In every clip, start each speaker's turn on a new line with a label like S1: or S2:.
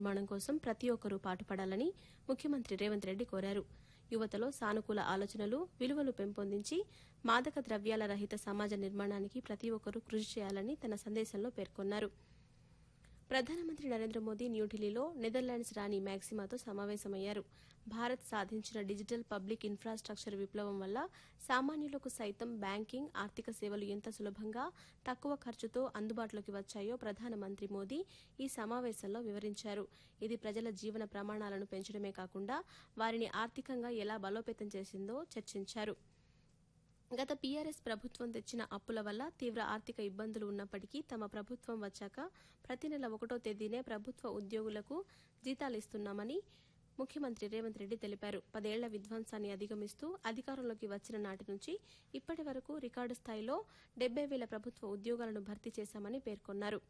S1: నిర్మాణం కోసం ప్రతి ఒక్కరూ పాటుపడాలని ముఖ్యమంత్రి రేవంత్ రెడ్డి కోరారు యువతలో సానుకూల ఆలోచనలు విలువలు పెంపొందించి మాదక ద్రవ్యాల రహిత సమాజ నిర్మాణానికి ప్రతి ఒక్కరూ కృషి చేయాలని తన సందేశంలో పేర్కొన్నారు ప్రధానమంత్రి నరేంద్ర మోదీ న్యూఢిల్లీలో నెదర్లాండ్స్ రాణి మ్యాక్సిమాతో సమావేశమయ్యారు భారత్ సాధించిన డిజిటల్ పబ్లిక్ ఇన్ఫ్రాస్ట్రక్చర్ విప్లవం వల్ల సామాన్యులకు సైతం బ్యాంకింగ్ ఆర్థిక సేవలు ఎంత సులభంగా తక్కువ ఖర్చుతో అందుబాటులోకి వచ్చాయో ప్రధానమంత్రి మోదీ ఈ సమావేశంలో వివరించారు ఇది ప్రజల జీవన ప్రమాణాలను పెంచడమే కాకుండా వారిని ఆర్థికంగా ఎలా బలోపేతం చేసిందో చర్చించారు గత పీఆర్ఎస్ ప్రభుత్వం తెచ్చిన అప్పుల వల్ల తీవ్ర ఆర్థిక ఇబ్బందులు ఉన్నప్పటికీ తమ ప్రభుత్వం వచ్చాక ప్రతి నెల ఒకటో తేదీనే ప్రభుత్వ ఉద్యోగులకు జీతాలిస్తున్నామని ముఖ్యమంత్రి రేవంత్ రెడ్డి తెలిపారు పదేళ్ల విధ్వంసాన్ని అధిగమిస్తూ అధికారంలోకి వచ్చిన నాటి నుంచి ఇప్పటి వరకు రికార్డు స్థాయిలో డెబ్బై వేల ప్రభుత్వ ఉద్యోగాలను భర్తీ చేశామని పేర్కొన్నారు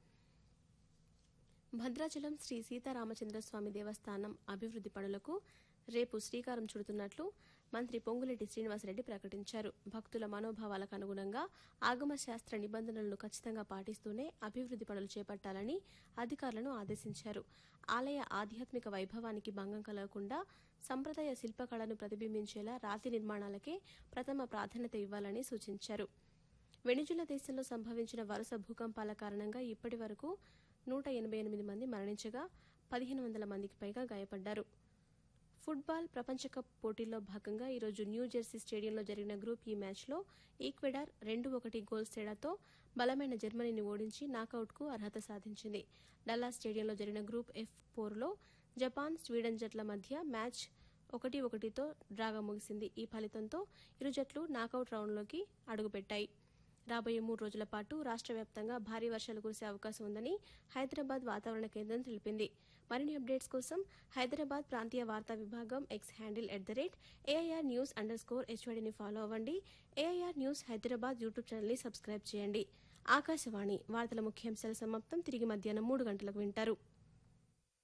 S1: భద్రాచలం శ్రీ సీతారామచంద్రస్వామి దేవస్థానం అభివృద్ది పనులకు రేపు శ్రీకారం చుడుతున్నట్లు మంత్రి పొంగులేటి శ్రీనివాసరెడ్డి ప్రకటించారు భక్తుల మనోభావాలకు అనుగుణంగా ఆగమ శాస్త్ర నిబంధనలను ఖచ్చితంగా పాటిస్తూనే అభివృద్ది పనులు చేపట్టాలని అధికారులను ఆదేశించారు ఆలయ ఆధ్యాత్మిక వైభవానికి భంగం కలగకుండా సంప్రదాయ శిల్పకళను ప్రతిబింబించేలా రాతి నిర్మాణాలకే ప్రథమ ప్రాధాన్యత ఇవ్వాలని సూచించారు వెనిజులా దేశంలో సంభవించిన వరుస భూకంపాల కారణంగా ఇప్పటి వరకు నూట ఎనభై ఎనిమిది మంది మరణించగా పదిహేను వందల మందికి పైగా గాయపడ్డారు ఫుట్బాల్ ప్రపంచ కప్ పోటీల్లో భాగంగా ఈరోజు న్యూ జెర్సీ స్టేడియంలో జరిగిన గ్రూప్ ఈ మ్యాచ్లో ఈక్వెడార్ రెండు ఒకటి గోల్స్ తేడాతో బలమైన జర్మనీని ఓడించి నాకౌట్కు అర్హత సాధించింది డల్లా స్టేడియంలో జరిగిన గ్రూప్ ఎఫ్ పోర్లో జపాన్ స్వీడన్ జట్ల మధ్య మ్యాచ్ ఒకటి ఒకటితో డ్రాగా ముగిసింది ఈ ఫలితంతో ఇరు జట్లు నాకౌట్ రౌండ్లోకి అడుగుపెట్టాయి రాబోయే మూడు రోజుల పాటు రాష్ట్ర వ్యాప్తంగా భారీ వర్షాలు కురిసే అవకాశం ఉందని హైదరాబాద్ వాతావరణ కేంద్రం తెలిపింది మరిన్ని అప్డేట్స్ కోసం హైదరాబాద్ ప్రాంతీయ వార్తా విభాగం X handle at the rate AIR news underscore హెచ్వడిని ఫాలో అవ్వండి ఏఐఆర్ న్యూస్ హైదరాబాద్ యూట్యూబ్ ఛానల్ని సబ్స్క్రైబ్ చేయండి ఆకాశవాణి వార్తల ముఖ్యాంశాల సమాప్తం తిరిగి మధ్యాహ్నం మూడు గంటలకు వింటారు